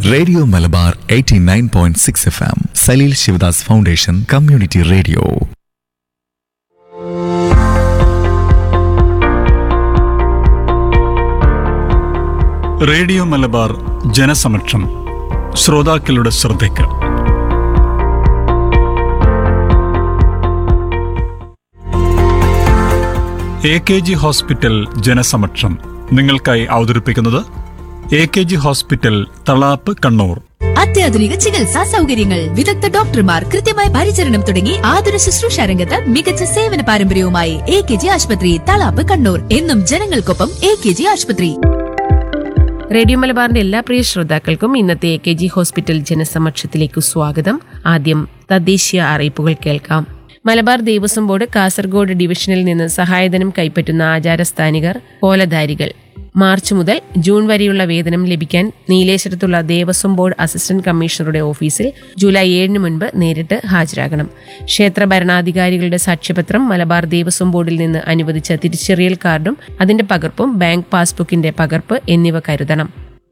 radio Malabar 89.6 F M Saleel Sivadas foundation community radio radio Malabar ജനസമക്ഷം ശ്രോതാക്കളുടെ ശ്രദ്ധയ്ക്ക് എ കെ ജി ഹോസ്പിറ്റൽ ജനസമക്ഷം നിങ്ങൾക്കായി അവതരിപ്പിക്കുന്നത് A K G hospital Thalap Kannur അത്യാധുനിക ചികിത്സാ സൗകര്യങ്ങൾ വിദഗ്ധ ഡോക്ടർമാർ കൃത്യമായ പരിചരണം തുടങ്ങി ആതുര ശുശ്രൂഷ രംഗത്ത് മികച്ച സേവന പാരമ്പര്യവുമായി എ കെ ജി ആശുപത്രി തളാപ്പ് കണ്ണൂർ എന്നും ജനങ്ങൾക്കൊപ്പം എ കെ ജി ആശുപത്രി റേഡിയോ മലബാറിന്റെ എല്ലാ പ്രിയ ശ്രോതാക്കൾക്കും ഇന്നത്തെ എ കെ ജി ഹോസ്പിറ്റൽ ജനസമക്ഷത്തിലേക്ക് സ്വാഗതം ആദ്യം തദ്ദേശീയ അറിയിപ്പുകൾ കേൾക്കാം മലബാർ ദേവസ്വം ബോർഡ് കാസർഗോഡ് ഡിവിഷനിൽ നിന്ന് സഹായധനം കൈപ്പറ്റുന്ന ആചാരസ്ഥാനികർ കോലധാരികൾ മാർച്ച് മുതൽ ജൂൺ വരെയുള്ള വേതനം ലഭിക്കാൻ നീലേശ്വരത്തുള്ള ദേവസ്വം ബോർഡ് അസിസ്റ്റന്റ് കമ്മീഷണറുടെ ഓഫീസിൽ ജൂലൈ ഏഴിന് മുൻപ് നേരിട്ട് ഹാജരാകണം ക്ഷേത്ര ഭരണാധികാരികളുടെ സാക്ഷ്യപത്രം മലബാർ ദേവസ്വം ബോർഡിൽ നിന്ന് അനുവദിച്ച തിരിച്ചറിയൽ കാർഡും അതിന്റെ പകർപ്പും ബാങ്ക് പാസ്ബുക്കിന്റെ പകർപ്പ് എന്നിവ കരുതണം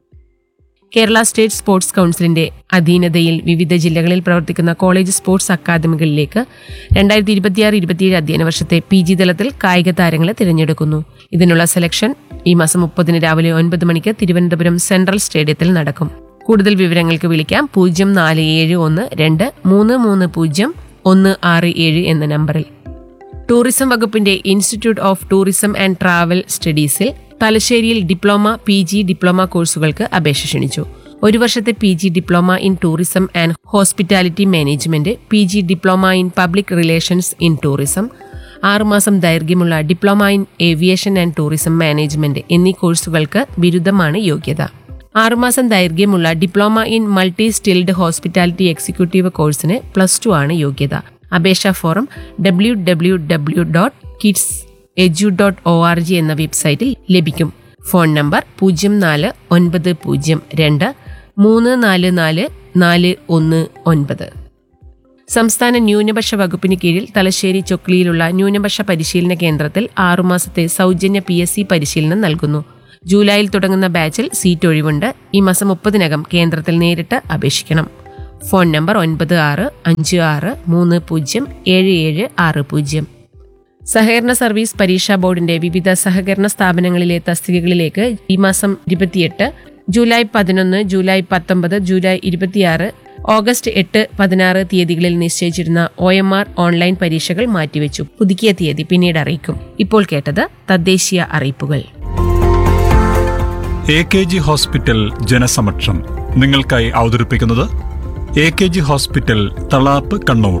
കേരള സ്റ്റേറ്റ് സ്പോർട്സ് കൗൺസിലിന്റെ അധീനതയിൽ വിവിധ ജില്ലകളിൽ പ്രവർത്തിക്കുന്ന കോളേജ് സ്പോർട്സ് അക്കാദമികളിലേക്ക് രണ്ടായിരത്തി ഇരുപത്തിയാറ് ഇരുപത്തിയേഴ് അധ്യയന വർഷത്തെ പി ജി തലത്തിൽ കായിക താരങ്ങളെ തിരഞ്ഞെടുക്കുന്നു ഇതിനുള്ള സെലക്ഷൻ ഈ മാസം മുപ്പതിന് രാവിലെ ഒൻപത് മണിക്ക് തിരുവനന്തപുരം സെൻട്രൽ സ്റ്റേഡിയത്തിൽ നടക്കും കൂടുതൽ വിവരങ്ങൾക്ക് വിളിക്കാം പൂജ്യം നാല് ഏഴ് ഒന്ന് രണ്ട് മൂന്ന് മൂന്ന് പൂജ്യം ഒന്ന് ആറ് ഏഴ് എന്ന നമ്പറിൽ ടൂറിസം വകുപ്പിന്റെ institute of tourism and travel സ്റ്റഡീസിൽ തലശ്ശേരിയിൽ ഡിപ്ലോമ പി ജി ഡിപ്ലോമ കോഴ്സുകൾക്ക് അപേക്ഷ ക്ഷണിച്ചു ഒരു വർഷത്തെ P G diploma in tourism and hospitality management P G diploma in public relations in tourism ആറുമാസം ദൈർഘ്യമുള്ള diploma in aviation and tourism management എന്നീ കോഴ്സുകൾക്ക് ബിരുദമാണ് യോഗ്യത ആറുമാസം ദൈർഘ്യമുള്ള diploma in multi skilled hospitality executive കോഴ്സിന് പ്ലസ് ടു ആണ് യോഗ്യത അപേക്ഷാ form W W W dot kitts edu dot O R G എന്ന വെബ്സൈറ്റിൽ ലഭിക്കും ഫോൺ നമ്പർ പൂജ്യം നാല് ഒൻപത് പൂജ്യം രണ്ട് മൂന്ന് നാല് നാല് നാല് ഒന്ന് ഒൻപത് സംസ്ഥാന ന്യൂനപക്ഷ വകുപ്പിന് കീഴിൽ തലശ്ശേരി ചൊക്ലിയിലുള്ള ന്യൂനപക്ഷ പരിശീലന കേന്ദ്രത്തിൽ ആറുമാസത്തെ സൗജന്യ പി എസ് സി പരിശീലനം നൽകുന്നു ജൂലൈയിൽ തുടങ്ങുന്ന ബാച്ചിൽ സീറ്റ് ഒഴിവുണ്ട് ഈ മാസം മുപ്പതിനകം കേന്ദ്രത്തിൽ നേരിട്ട് അപേക്ഷിക്കണം ഫോൺ നമ്പർ ഒൻപത് ആറ് അഞ്ച് ആറ് മൂന്ന് പൂജ്യം ഏഴ് ഏഴ് ആറ് പൂജ്യം സഹകരണ സർവീസ് പരീക്ഷാ ബോർഡിന്റെ വിവിധ സഹകരണ സ്ഥാപനങ്ങളിലെ തസ്തികകളിലേക്ക് ഈ മാസം ഇരുപത്തിയെട്ട് ജൂലൈ പതിനൊന്ന് ജൂലൈ പത്തൊമ്പത് ജൂലൈ ഇരുപത്തിയാറ് ഓഗസ്റ്റ് എട്ട് പതിനാറ് തീയതികളിൽ നിശ്ചയിച്ചിരുന്ന ഒ എം ആർ ഓൺലൈൻ പരീക്ഷകൾ മാറ്റിവെച്ചു പുതുക്കിയ തീയതി പിന്നീട് അറിയിക്കും ഇപ്പോൾ കേട്ടത് തദ്ദേശീയ അറിയിപ്പുകൾ എ കെ ജി ഹോസ്പിറ്റൽ ജനസമക്ഷം നിങ്ങൾക്കായി അവതരിപ്പിക്കുന്നത് A K G hospital Thalap Kannur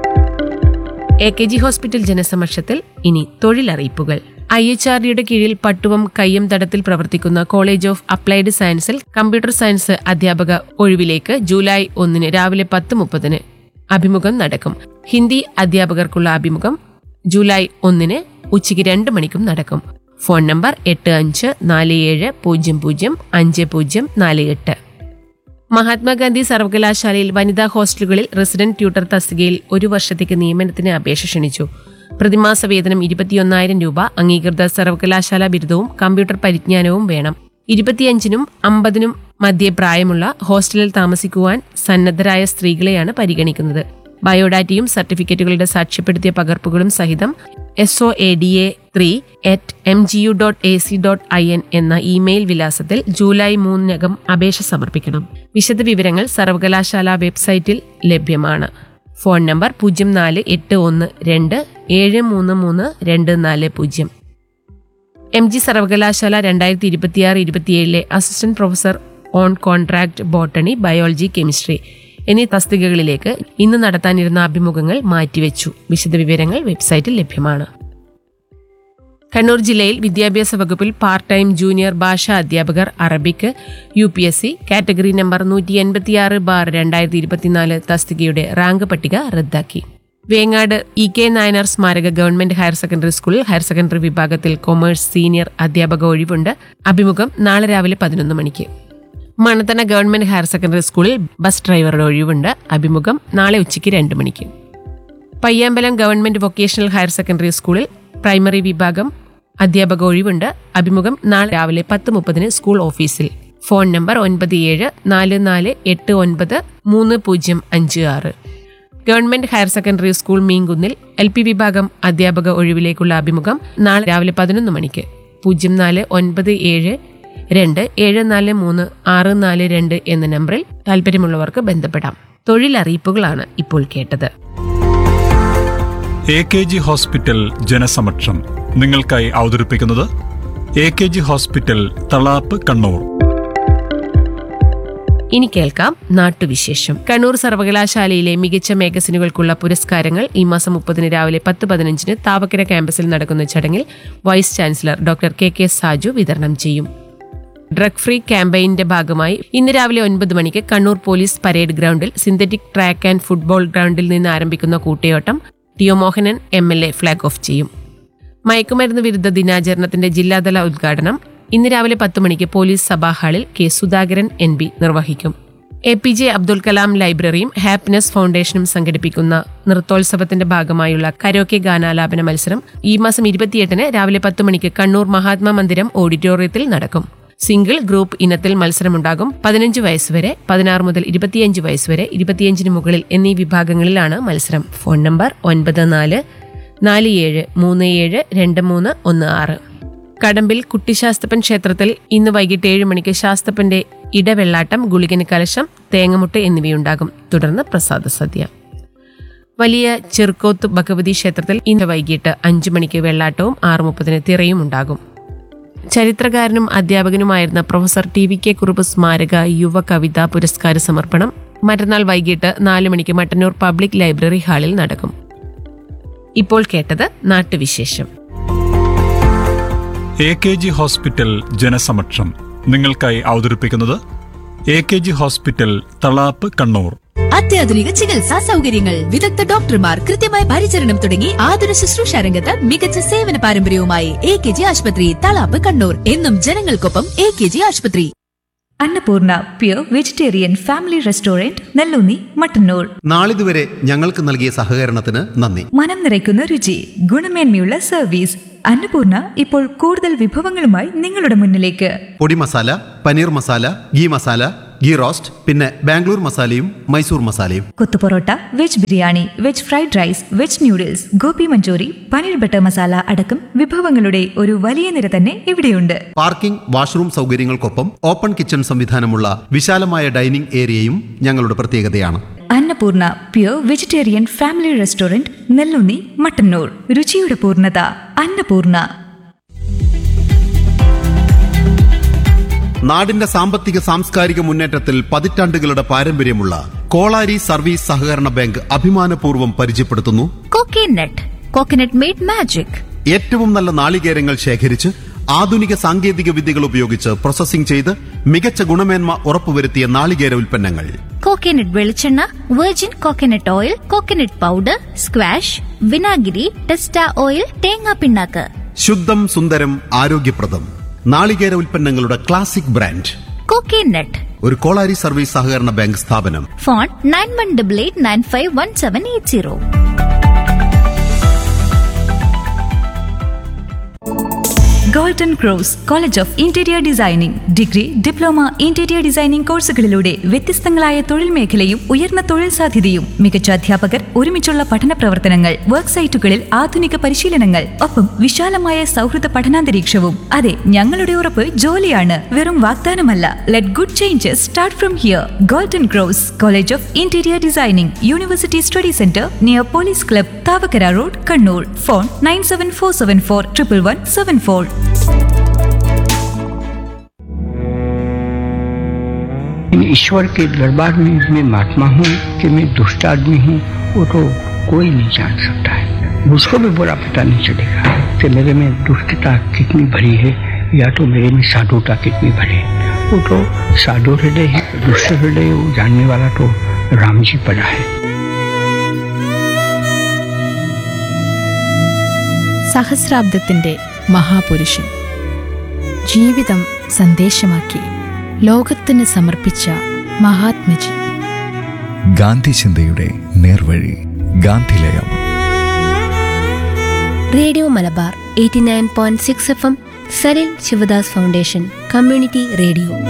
A K G hospital ജനസമക്ഷത്തിൽ ഇനി തൊഴിലറിയിപ്പുകൾ ഐ എച്ച് ആർ ഡിയുടെ കീഴിൽ പട്ടുവം കയ്യം തടത്തിൽ പ്രവർത്തിക്കുന്ന കോളേജ് ഓഫ് അപ്ലൈഡ് സയൻസിൽ കമ്പ്യൂട്ടർ സയൻസ് അധ്യാപക ഒഴിവിലേക്ക് ജൂലൈ ഒന്നിന് രാവിലെ പത്ത് മുപ്പതിന് അഭിമുഖം നടക്കും ഹിന്ദി അധ്യാപകർക്കുള്ള അഭിമുഖം ജൂലൈ ഒന്നിന് ഉച്ചയ്ക്ക് രണ്ട് മണിക്കും നടക്കും ഫോൺ നമ്പർ എട്ട് അഞ്ച് നാല് ഏഴ് പൂജ്യം പൂജ്യം അഞ്ച് പൂജ്യം നാല് എട്ട് മഹാത്മാഗാന്ധി സർവകലാശാലയിൽ വനിതാ ഹോസ്റ്റലുകളിൽ റെസിഡന്റ് ട്യൂട്ടർ തസ്തികയിൽ ഒരു വർഷത്തേക്ക് നിയമനത്തിന് അപേക്ഷ ക്ഷണിച്ചു പ്രതിമാസ വേതനം ഇരുപത്തിയൊന്നായിരം രൂപ അംഗീകൃത സർവകലാശാല ബിരുദവും കമ്പ്യൂട്ടർ പരിജ്ഞാനവും വേണം ഇരുപത്തിയഞ്ചിനും അമ്പതിനും മധ്യേ പ്രായമുള്ള ഹോസ്റ്റലിൽ താമസിക്കുവാൻ സന്നദ്ധരായ സ്ത്രീകളെയാണ് പരിഗണിക്കുന്നത് ബയോഡാറ്റയും സർട്ടിഫിക്കറ്റുകളുടെ സാക്ഷ്യപ്പെടുത്തിയ പകർപ്പുകളും സഹിതം S O A D A three at M G U dot A C dot I N എന്ന ഇമെയിൽ വിലാസത്തിൽ ജൂലൈ മൂന്നിനകം അപേക്ഷ സമർപ്പിക്കണം വിശദ വിവരങ്ങൾ സർവകലാശാല വെബ്സൈറ്റിൽ ലഭ്യമാണ് ഫോൺ നമ്പർ പൂജ്യം നാല് എട്ട് ഒന്ന് രണ്ട് ഏഴ് മൂന്ന് മൂന്ന് രണ്ട് നാല് പൂജ്യം എം ജി സർവകലാശാല രണ്ടായിരത്തി ഇരുപത്തിയാറ് ഇരുപത്തിയേഴിലെ assistant professor on contract botany biology chemistry എന്നീ തസ്തികകളിലേക്ക് ഇന്ന് നടത്താനിരുന്ന അഭിമുഖങ്ങൾ മാറ്റിവെച്ചു വിശദവിവരങ്ങൾ വെബ്സൈറ്റിൽ ലഭ്യമാണ് കണ്ണൂർ ജില്ലയിൽ വിദ്യാഭ്യാസ വകുപ്പിൽ പാർട്ട് ടൈം ജൂനിയർ ഭാഷാ അധ്യാപകർ Arabic U P S C category number നൂറ്റി എൺപത്തിയാറ് ബാർ രണ്ടായിരത്തി ഇരുപത്തിനാല് തസ്തികയുടെ റാങ്ക് പട്ടിക റദ്ദാക്കി വേങ്ങാട് ഇ കെ നായനാർ സ്മാരക ഗവൺമെന്റ് ഹയർ സെക്കൻഡറി സ്കൂളിൽ ഹയർ സെക്കൻഡറി വിഭാഗത്തിൽ കൊമേഴ്സ് സീനിയർ അധ്യാപക ഒഴിവുണ്ട് അഭിമുഖം നാളെ രാവിലെ പതിനൊന്ന് മണിക്ക് മണത്തണ ഗവൺമെന്റ് ഹയർ സെക്കൻഡറി സ്കൂളിൽ ബസ് ഡ്രൈവറുടെ ഒഴിവുണ്ട് അഭിമുഖം നാളെ ഉച്ചയ്ക്ക് രണ്ട് മണിക്ക് Payyambalam government vocational higher secondary സ്കൂളിൽ പ്രൈമറി വിഭാഗം അധ്യാപക ഒഴിവുണ്ട് അഭിമുഖം നാളെ രാവിലെ പത്ത് മുപ്പതിന് സ്കൂൾ ഓഫീസിൽ ഫോൺ നമ്പർ ഒൻപത് ഏഴ് നാല് നാല് എട്ട് ഒൻപത് മൂന്ന് പൂജ്യം അഞ്ച് ആറ് ഗവൺമെന്റ് ഹയർ സെക്കൻഡറി സ്കൂൾ മീൻകുന്നിൽ എൽ പി വിഭാഗം അധ്യാപക ഒഴിവിലേക്കുള്ള അഭിമുഖം നാളെ രാവിലെ പതിനൊന്ന് മണിക്ക് പൂജ്യം നാല് ഒൻപത് ഏഴ് രണ്ട് ഏഴ് നാല് മൂന്ന് ആറ് നാല് രണ്ട് എന്ന നമ്പറിൽ താല്പര്യമുള്ളവർക്ക് ബന്ധപ്പെടാം തൊഴിലറിയിപ്പുകളാണ് ഇപ്പോൾ കേട്ടത് എ കെ ജി ഹോസ്പിറ്റൽ ജനസമക്ഷം നിങ്ങൾക്കായി അവതരിപ്പിക്കുന്നത് A K G hospital Thalap Kannur ഇനി കേൾക്കാം നാട്ടുവിശേഷം കണ്ണൂർ സർവകലാശാലയിലെ മികച്ച മാഗസിനുകൾക്കുള്ള പുരസ്കാരങ്ങൾ ഈ മാസം മുപ്പതിന് രാവിലെ പത്ത് പതിനഞ്ചിന് താവക്കര ക്യാമ്പസിൽ നടക്കുന്ന ചടങ്ങിൽ vice chancellor doctor K K Saju വിതരണം ചെയ്യും ഡ്രഗ് ഫ്രീ ക്യാമ്പയിന്റെ ഭാഗമായി ഇന്ന് രാവിലെ ഒൻപത് മണിക്ക് കണ്ണൂർ പോലീസ് പരേഡ് ഗ്രൗണ്ടിൽ സിന്തറ്റിക് ട്രാക്ക് ആൻഡ് ഫുട്ബോൾ ഗ്രൗണ്ടിൽ നിന്ന് ആരംഭിക്കുന്ന കൂട്ടയോട്ടം T O Mohanan M L A flag off ചെയ്യും മയക്കുമരുന്ന് വിരുദ്ധ ദിനാചരണത്തിന്റെ ജില്ലാതല ഉദ്ഘാടനം ഇന്ന് രാവിലെ പത്ത് മണിക്ക് പോലീസ് സഭാ ഹാളിൽ കെ സുധാകരൻ എൻ ബി നിർവഹിക്കും A P J Abdul Kalam ലൈബ്രറിയും ഹാപ്പിനെസ് ഫൗണ്ടേഷനും സംഘടിപ്പിക്കുന്ന നൃത്തോത്സവത്തിന്റെ ഭാഗമായുള്ള കരോക്കെ ഗാനാലാപന മത്സരം ഈ മാസം ഇരുപത്തിയെട്ടിന് രാവിലെ പത്ത് മണിക്ക് കണ്ണൂർ മഹാത്മാ മന്ദിരം ഓഡിറ്റോറിയത്തിൽ നടക്കും സിംഗിൾ ഗ്രൂപ്പ് ഇനത്തിൽ മത്സരമുണ്ടാകും പതിനഞ്ച് വയസ്സുവരെ പതിനാറ് മുതൽ ഇരുപത്തിയഞ്ച് വയസ്സുവരെ ഇരുപത്തിയഞ്ചിന് മുകളിൽ എന്നീ വിഭാഗങ്ങളിലാണ് മത്സരം ഫോൺ നമ്പർ ഒൻപത് നാല് നാല് ഏഴ് മൂന്ന് ഏഴ് രണ്ട് മൂന്ന് ഒന്ന് ആറ് കടമ്പിൽ കുട്ടിശാസ്തപ്പൻ ക്ഷേത്രത്തിൽ ഇന്ന് വൈകിട്ട് ഏഴ് മണിക്ക് ശാസ്തപ്പന്റെ ഇടവെള്ളാട്ടം ഗുളികന് കലശം തേങ്ങമുട്ട് എന്നിവയുണ്ടാകും തുടർന്ന് പ്രസാദ സദ്യ വലിയ ചെറുക്കോത്ത് ഭഗവതി ക്ഷേത്രത്തിൽ ഇന്ന് വൈകിട്ട് അഞ്ചു മണിക്ക് വെള്ളാട്ടവും ആറ് മുപ്പതിന് തിറയും ഉണ്ടാകും ചരിത്രകാരനും അധ്യാപകനുമായിരുന്ന professor T V K Kurup സ്മാരക യുവ കവിതാ പുരസ്കാര സമർപ്പണം മറ്റന്നാൾ വൈകിട്ട് നാല് മണിക്ക് മട്ടന്നൂർ പബ്ലിക് ലൈബ്രറി ഹാളിൽ നടക്കും ഇപ്പോൾ കേട്ടത് നാട്ടുവിശേഷം എ കെ ജി ഹോസ്പിറ്റൽ ജനസമക്ഷം നിങ്ങൾക്കായി അവതരിപ്പിക്കുന്നത് A K G hospital Thalap Kannur അത്യാധുനിക ചികിത്സാ സൗകര്യങ്ങൾ വിദഗ്ധ ഡോക്ടർമാർ കൃത്യമായ പരിചരണം തുടങ്ങി ആതുര ശുശ്രൂഷ രംഗത്ത് മികച്ച സേവന പാരമ്പര്യവുമായി എ കെ ജി ആശുപത്രി തളാപ്പ് കണ്ണൂർ എന്നും ജനങ്ങൾക്കൊപ്പം എ കെ ജി ആശുപത്രി Annapurna pure vegetarian family restaurant Nelloonni Mattannur നാളിതുവരെ ഞങ്ങൾക്ക് നൽകിയ സഹകരണത്തിന് നന്ദി മനം നിറയ്ക്കുന്ന രുചി ഗുണമേന്മയുള്ള സർവീസ് അന്നപൂർണ ഇപ്പോൾ കൂടുതൽ വിഭവങ്ങളുമായി നിങ്ങളുടെ മുന്നിലേക്ക് പൊടി masala paneer masala ghee masala ghee roast പിന്നെ ബാംഗ്ലൂർ മസാലയും മൈസൂർ മസാലയും kothu parotta veg biryani veg fried rice veg noodles gobi manchuri paneer butter masala അടക്കം വിഭവങ്ങളുടെ ഒരു വലിയ നിര തന്നെ ഇവിടെയുണ്ട് പാർക്കിംഗ് വാഷ്റൂം സൗകര്യങ്ങൾക്കൊപ്പം ഓപ്പൺ കിച്ചൺ സംവിധാനമുള്ള വിശാലമായ ഡൈനിംഗ് ഏരിയയും ഞങ്ങളുടെ പ്രത്യേകതയാണ് Annapurna pure vegetarian family restaurant Nellunni Mattannur രുചിയുടെ പൂർണ്ണത അന്നപൂർണ നാടിന്റെ സാമ്പത്തിക സാംസ്കാരിക മുന്നേറ്റത്തിൽ പതിറ്റാണ്ടുകളുടെ പാരമ്പര്യമുള്ള കോളാരി സർവീസ് സഹകരണ ബാങ്ക് അഭിമാനപൂർവ്വം പരിചയപ്പെടുത്തുന്നു കോക്കനട്ട് കോക്കനട്ട് മെയ്ഡ് മാജിക് ഏറ്റവും നല്ല നാളികേരങ്ങൾ ശേഖരിച്ച് ആധുനിക സാങ്കേതിക വിദ്യകൾ ഉപയോഗിച്ച് പ്രോസസ്സിംഗ് ചെയ്ത് മികച്ച ഗുണമേന്മ ഉറപ്പുവരുത്തിയ നാളികേര ഉൽപ്പന്നങ്ങൾ കോക്കനട്ട് വെളിച്ചെണ്ണ virgin coconut oil coconut powder squash വിനാഗിരി ടെസ്റ്റ ഓയിൽ തേങ്ങാ പിണ്ണാക്ക് ശുദ്ധം സുന്ദരം ആരോഗ്യപ്രദം നാളികേര ഉൽപ്പന്നങ്ങളുടെ ക്ലാസിക് ബ്രാൻഡ് കോക്കനട്ട് ഒരു കോളാരി സർവീസ് സഹകരണ ബാങ്ക് സ്ഥാപനം phone nine one double eight nine five one seven eight zero golden cross college of interior designing degree diploma interior designing കോഴ്സുകളിലൂടെ വ്യത്യസ്തങ്ങളായ തൊഴിൽ മേഖലയും ഉയർന്ന തൊഴിൽ സാധ്യതയും മികച്ച അധ്യാപകർ ഒരുമിച്ചുള്ള പഠന പ്രവർത്തനങ്ങൾ വർക്ക് സൈറ്റുകളിൽ ആധുനിക പരിശീലനങ്ങൾ ഒപ്പം വിശാലമായ സൗഹൃദ പഠനാന്തരീക്ഷവും അതെ ഞങ്ങളുടെ ഉറപ്പ് ജോലിയാണ് വെറും വാഗ്ദാനമല്ല let good changes start from here golden cross college of interior designing university study centre near police club Thavakkara road Kannur phone nine seven four seven four triple one seven four इन ईश्वर के दरबार में मैं महात्मा हूँ कि मैं दुष्ट आदमी हूँ वो तो कोई नहीं जान सकता है मुझको भी बुरा पता नहीं चलेगा कि मेरे में दुष्टता कितनी भरी है या तो मेरे में साधुता कितनी भरी है वो तो साधु हृदय है दुष्ट हृदय वो जानने वाला तो राम जी पड़ा है സഹസ്രാബ്ദത്തിന്റെ മഹാപുരുഷൻ ജീവിതം സന്ദേശമാക്കി ലോകത്തിന് സമർപ്പിച്ച മഹാത്മജി ഗാന്ധി ചിന്തയുടെ നേർവഴി Gandhilayam radio Malabar eighty nine point six F M Salil Sivadas foundation community radio